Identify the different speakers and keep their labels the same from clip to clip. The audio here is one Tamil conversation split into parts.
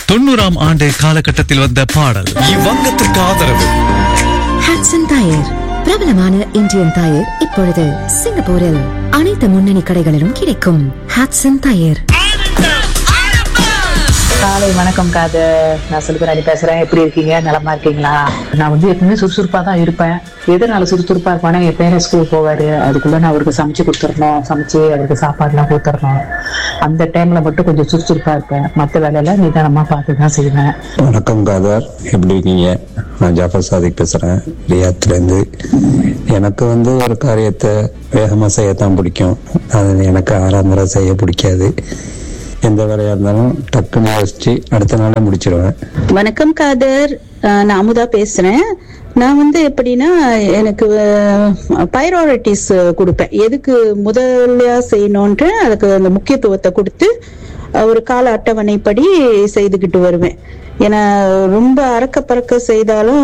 Speaker 1: தொண்ணூறாம் ஆண்டு காலகட்டத்தில் வந்த பாடல்
Speaker 2: இவ்வங்கத்திற்கு ஆதரவு
Speaker 3: ஹாட்சன் டயர் பிரபலமான இந்தியன் டயர் இப்பொழுது சிங்கப்பூரில் அனைத்து முன்னணி கடைகளிலும் கிடைக்கும் ஹாட்சன் டயர்
Speaker 4: காலை வணக்கம் காது நான் செல்வராணி பேசுறேன் எப்படி இருக்கீங்க நலமா இருக்கீங்களா நான் வந்து எப்பவுமே சுறுசுறுப்பா தான் இருப்பேன் எதனால சுறுசுறுப்பா இருப்பானா என் பேரன் ஸ்கூல் போவாரு அதுக்குள்ள நான் அவருக்கு சமைச்சு கொடுத்துடணும் சமைச்சு அவருக்கு சாப்பாடுலாம் கொடுத்துடணும் அந்த டைம்ல மட்டும் கொஞ்சம் சுறுசுறுப்பா இருப்பேன் மற்ற வேலையெல்லாம் நிதானமா பார்த்து தான் செய்வேன்
Speaker 5: வணக்கம் காதர் எப்படி இருக்கீங்க நான் ஜாஃபர் சாதிக் பேசுறேன் ரியாத்லேருந்து எனக்கு வந்து ஒரு காரியத்தை வேகமாக செய்யத்தான் பிடிக்கும் அது எனக்கு ஆறாம் செய்ய பிடிக்காது எந்த வேலையாக இருந்தாலும் டக்குன்னு யோசிச்சு அடுத்த நாளே முடிச்சிடுவேன்
Speaker 6: வணக்கம் காதர் அஹ் நான் அமுதா பேசுறேன் நான் வந்து எப்படின்னா எனக்கு பைராரிட்டிஸ் கொடுப்பேன் எதுக்கு முதல்ல செய்யணுன்ட்டு அதுக்கு அந்த முக்கியத்துவத்தை கொடுத்து அஹ் ஒரு கால அட்டவணைப்படி செய்துக்கிட்டு வருவேன் ஏன்னா ரொம்ப அறக்க பறக்க செய்தாலும்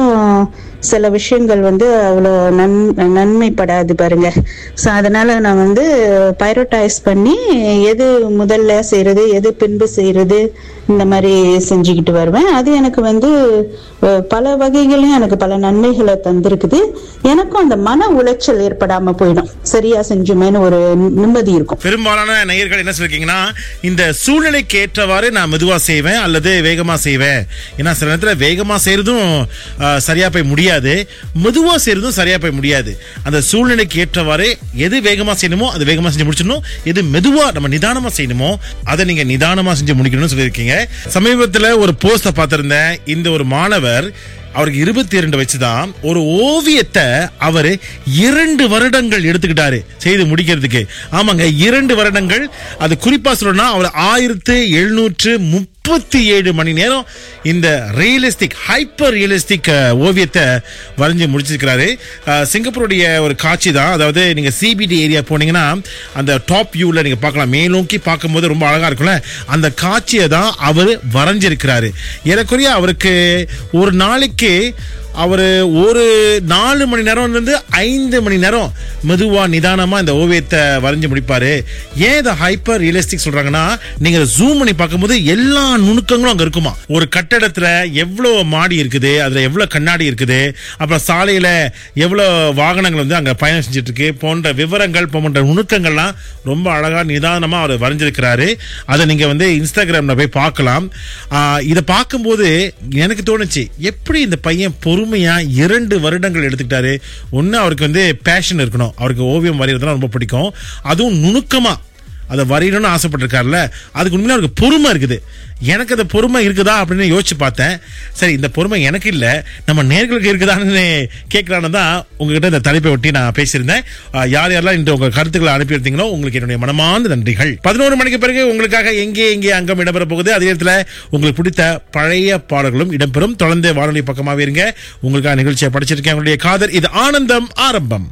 Speaker 6: சில விஷயங்கள் வந்து அவ்வளோ நன் நன்மைப்படாது பாருங்க ஸோ அதனால நான் வந்து பைரோட்டைஸ் பண்ணி எது முதல்ல செய்யறது எது பின்பு செய்யறது இந்த மாதிரி செஞ்சுக்கிட்டு வருவேன் அது எனக்கு வந்து அஹ், பல வகைகளையும் எனக்கு பல நன்மைகளை தந்திருக்குது எனக்கும் அந்த மன உளைச்சல் ஏற்படாம போயிடும் சரியா செஞ்சுமேன்னு ஒரு நிம்மதி இருக்கும்
Speaker 7: பெரும்பாலான நேயர்கள் என்ன சொல்லிருக்கீங்கன்னா இந்த சூழ்நிலைக்கு ஏற்றவாறு நான் மெதுவா செய்வேன் அல்லது வேகமா செய்வேன் ஏன்னா சில நேரத்துல வேகமா செய்யறதும் ஆஹ், சரியா போய் முடியாது மெதுவா செய்யறதும் சரியா போய் முடியாது அந்த சூழ்நிலைக்கு ஏற்றவாறு எது வேகமா செய்யணுமோ அது வேகமா செஞ்சு முடிச்சிடணும் எது மெதுவா நம்ம நிதானமா செய்யணுமோ அதை நீங்க நிதானமா செஞ்சு முடிக்கணும்னு சொல்லியிருக்கீங்க சமீபத்துல ஒரு போஸ்ட பார்த்திருந்தேன் இந்த ஒரு மாணவர் அவருக்கு இருபத்தி இரண்டு வச்சுதான் ஒரு ஓவியத்தை அவரு இரண்டு வருடங்கள் எடுத்துக்கிட்டாரு செய்து முடிக்கிறதுக்கு ஆமாங்க இரண்டு வருடங்கள் அது குறிப்பா சொல்லணும்னா அவர் ஆயிரத்து எழுநூற்று முப்பத்தி ஏழு மணி நேரம் இந்த ரியலிஸ்டிக் ஹைப்பர் ரியலிஸ்டிக் ஓவியத்தை வரைஞ்சு முடிச்சிருக்கிறாரு அஹ், சிங்கப்பூருடைய ஒரு காட்சி தான் அதாவது நீங்க சிபிடி ஏரியா போனீங்கன்னா அந்த டாப் வியூல நீங்க பார்க்கலாம் மேலோக்கி பார்க்கும்போது ரொம்ப அழகா இருக்கும்ல அந்த காட்சியை தான் அவர் வரைஞ்சிருக்கிறாரு ஏறக்குறைய அவருக்கு ஒரு நாளைக்கு அவர் ஒரு நாலு மணி நேரம் இருந்து ஐந்து மணி நேரம் மெதுவா நிதானமா இந்த ஓவியத்தை வரைஞ்சு முடிப்பாரு ஏன் இதை ஹைப்பர் ரியலிஸ்டிக் சொல்றாங்கன்னா நீங்க ஜூம் பண்ணி பார்க்கும்போது எல்லா நுணுக்கங்களும் அங்க இருக்குமா ஒரு கட்டடத்துல எவ்வளவு மாடி இருக்குது அதுல எவ்வளவு கண்ணாடி இருக்குது அப்புறம் சாலையில எவ்வளவு வாகனங்கள் வந்து அங்க பயணம் செஞ்சுட்டு இருக்கு போன்ற விவரங்கள் போன்ற நுணுக்கங்கள்லாம் ரொம்ப அழகா நிதானமா அவர் வரைஞ்சிருக்கிறாரு அதை நீங்க வந்து இன்ஸ்டாகிராம்ல போய் பார்க்கலாம் ஆஹ் இதை பார்க்கும்போது எனக்கு தோணுச்சு எப்படி இந்த பையன் பொறுமையா இரண்டு வருடங்கள் எடுத்துக்கிட்டாரு ஒண்ணு அவருக்கு வந்து பேஷன் இருக்கணும் அவருக்கு ஓவியம் வரைகிறதுலாம் ரொம்ப பிடிக்கும் அதுவும் நுணுக்கமா அதை வரையணும்னு ஆசைப்பட்டிருக்காருல்ல அதுக்கு உண்மையில அவருக்கு பொறுமை இருக்குது எனக்கு அந்த பொறுமை இருக்குதா அப்படின்னு யோசிச்சு பார்த்தேன் சரி இந்த பொறுமை எனக்கு இல்ல நம்ம நேர்களுக்கு இருக்குதான்னு கேட்கலான்னு தான் உங்ககிட்ட இந்த தலைப்பை ஒட்டி நான் பேசியிருந்தேன் ஆஹ் யார் யாரெல்லாம் இன்று உங்க கருத்துக்களை அனுப்பியிருந்தீங்களோ உங்களுக்கு என்னுடைய மனமார்ந்த நன்றிகள் பதினோரு மணிக்கு பிறகு உங்களுக்காக எங்கே எங்கே அங்கம் இடம்பெற போகுது அதே நேரத்தில் உங்களுக்கு பிடித்த பழைய பாடல்களும் இடம்பெறும் தொடர்ந்து வானொலி பக்கமாவே இருங்க உங்களுக்காக நிகழ்ச்சியை படிச்சிருக்கேன் உங்களுடைய காதல் இது ஆனந்தம் ஆரம்பம்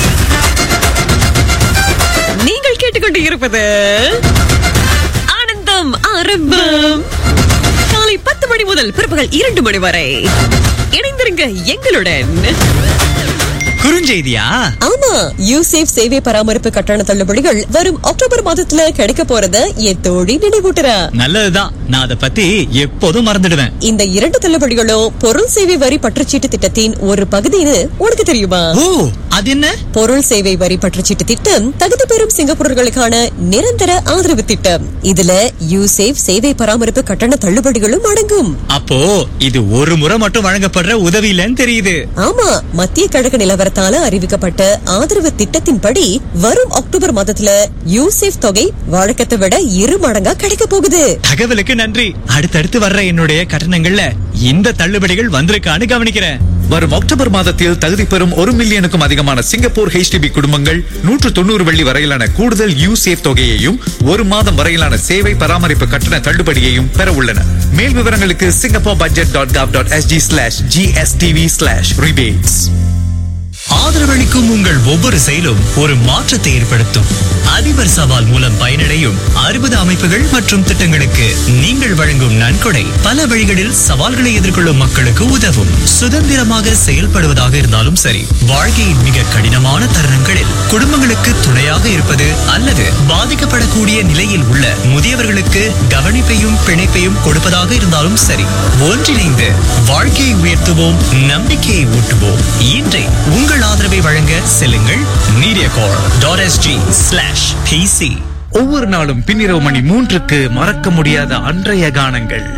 Speaker 8: நீங்கள் கேட்டுக்கொண்டு இருப்பது ஆனந்தம் ஆரம்பம் காலை பத்து மணி முதல் பிற்பகல் இரண்டு மணி வரை இணைந்திருங்க எங்களுடன்
Speaker 1: குறுஞ்செய்தியா
Speaker 9: ஆமா யூசேஃப் சேவை பராமரிப்பு கட்டண தள்ளுபடிகள் வரும் அக்டோபர் மாதத்துல கிடைக்க போறத என் தோழி நினைவூட்டுறா
Speaker 1: நல்லதுதான் நான் அதை பத்தி எப்போதும் மறந்துடுவேன்
Speaker 9: இந்த இரண்டு தள்ளுபடிகளும் பொருள் சேவை வரி பற்றுச்சீட்டு திட்டத்தின் ஒரு பகுதின்னு உனக்கு தெரியுமா
Speaker 1: ஓ அது என்ன
Speaker 9: பொருள் சேவை வரி பற்றுச்சீட்டு திட்டம் தகுதி பெறும் சிங்கப்பூரர்களுக்கான நிரந்தர ஆதரவு திட்டம் இதுல யூசேஃப் சேவை பராமரிப்பு கட்டண தள்ளுபடிகளும் அடங்கும்
Speaker 1: அப்போ இது ஒரு முறை மட்டும் வழங்கப்படுற உதவி இல்லைன்னு தெரியுது
Speaker 9: ஆமா மத்திய கழக நிலவரத்தால அறிவிக்கப்பட்ட ஆதரவு திட்டத்தின்படி வரும் அக்டோபர் மாதத்துல யூசேஃப் தொகை வழக்கத்தை விட இரு மடங்கா கிடைக்க போகுது
Speaker 1: தகவலுக்கு நன்றி அடுத்தடுத்து வர்ற என்னுடைய கட்டணங்கள்ல இந்த தள்ளுபடிகள் வந்திருக்கான்னு கவனிக்கிறேன்
Speaker 2: வரும் அக்டோபர் மாதத்தில் தகுதி பெறும் ஒரு மில்லியனுக்கும் அதிகமான சிங்கப்பூர் HDB குடும்பங்கள் நூற்று தொண்ணூறு வெள்ளி வரையிலான கூடுதல் யூ சேஃப் தொகையையும் ஒரு மாதம் வரையிலான சேவை பராமரிப்பு கட்டண தள்ளுபடியையும் பெற உள்ளன மேல் விவரங்களுக்கு Singapore budget dot gov dot SG slash GSTV slash rebates
Speaker 1: ஆதரவளிக்கும் உங்கள் ஒவ்வொரு செயலும் ஒரு மாற்றத்தை ஏற்படுத்தும் அதிபர் சவால் மூலம் பயனடையும் அறுபது அமைப்புகள் மற்றும் திட்டங்களுக்கு நீங்கள் வழங்கும் நன்கொடை பல வழிகளில் சவால்களை எதிர்கொள்ளும் மக்களுக்கு உதவும் சுதந்திரமாக செயல்படுவதாக இருந்தாலும் சரி வாழ்க்கையின் மிக கடினமான தருணங்களில் குடும்பங்களுக்கு துணையாக இருப்பது அல்லது பாதிக்கப்படக்கூடிய நிலையில் உள்ள முதியவர்களுக்கு கவனிப்பையும் பிணைப்பையும் கொடுப்பதாக இருந்தாலும் சரி ஒன்றிணைந்து வாழ்க்கையை உயர்த்துவோம் நம்பிக்கையை ஊட்டுவோம் இன்றை உங்கள் ஆதரவை வழங்க செல்லுங்கள் Mediacorp dot SG slash PC
Speaker 2: ஒவ்வொரு நாளும் பின்னிரவு மணி மூன்றுக்கு மறக்க முடியாத அன்றைய கானங்கள்